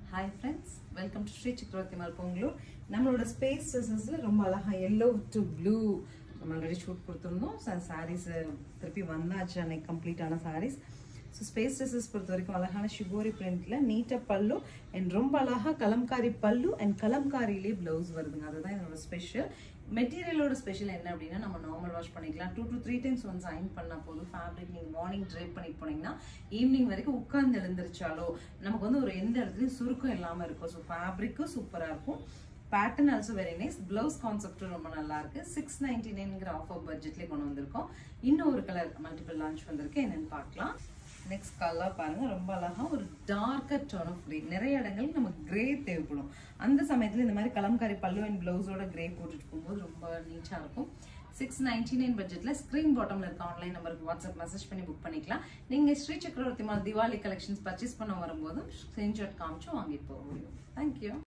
hi friends welcome to Sri Chakravarthy mall Pongalur நம்மளோட space ட்ரெஸ்ஸஸ்ல ரொம்ப அழகா எல்லோ டு ப்ளூ நம்ம ஆல்ரெடி ஷூட் கொடுத்துருந்தோம் சாரீஸ் திருப்பி வந்தாச்சு அன்னைக்கு கம்ப்ளீட்டான சாரீஸ் ஸோ ஸ்பேஸ் ட்ரெஸ்ஸஸ் பொறுத்த வரைக்கும் அழகான ஷிகோரி பிரிண்ட்ல நீட்டாக பல்லு அண்ட் ரொம்ப அழகா கலம்காரி பல்லு அண்ட் கலம்காரியிலே பிளவுஸ் வருதுங்க அதுதான் என்னோட ஸ்பெஷல் மெட்டீரியலோட ஸ்பெஷல் என்ன அப்படின்னா நம்ம நார்மல் வாஷ் பண்ணிக்கலாம் two to three times once iron பண்ணால் போதும் ஃபேப்ரிக் நீங்கள் மார்னிங் ட்ரைப் பண்ணிட்டு போனீங்கன்னா ஈவினிங் வரைக்கும் உட்கார்ந்து எழுந்திரிச்சாலோ நமக்கு வந்து ஒரு எந்த இடத்துலையும் சுருக்கம் இல்லாமல் இருக்கும் ஸோ ஃபேப்ரிக்கும் சூப்பராக இருக்கும் pattern also very nice blouse கான்செப்டும் ரொம்ப நல்லா இருக்கு சிக்ஸ் நைன்டி நைன்ங்கிற ஆஃபர் பட்ஜெட்லேயே கொண்டு வந்திருக்கோம் இன்னும் ஒரு கலர் மல்டிபிள் லான்ச் வந்திருக்கு என்னன்னு பார்க்கலாம் நெக்ஸ்ட் கலர் பாருங்க ரொம்ப அழகா ஒரு டார்க்கர் டோன் ஆஃப் கிரே நிறைய இடங்களுக்கு நமக்கு கிரே தேவைப்படும் அந்த சமயத்துல இந்த மாதிரி கலம்காரி பல்லு அண்ட் பிளவுஸோட கிரே போட்டுட்டு போகும்போது ரொம்ப நீட்டா இருக்கும் சிக்ஸ் நைன்டி நைன் பட்ஜெட்ல ஸ்கிரீன் பாட்டம்ல இருக்க ஆன்லைன் நம்பருக்கு வாட்ஸ்அப் மெசேஜ் பண்ணி புக் பண்ணிக்கலாம் நீங்க Sri Chakravarthy mall Diwali collections purchase பண்ண வரும்போது ஸ்கிரீன்ஷாட் காமிச்சு வாங்கிட்டு போக முடியும் தேங்க்யூ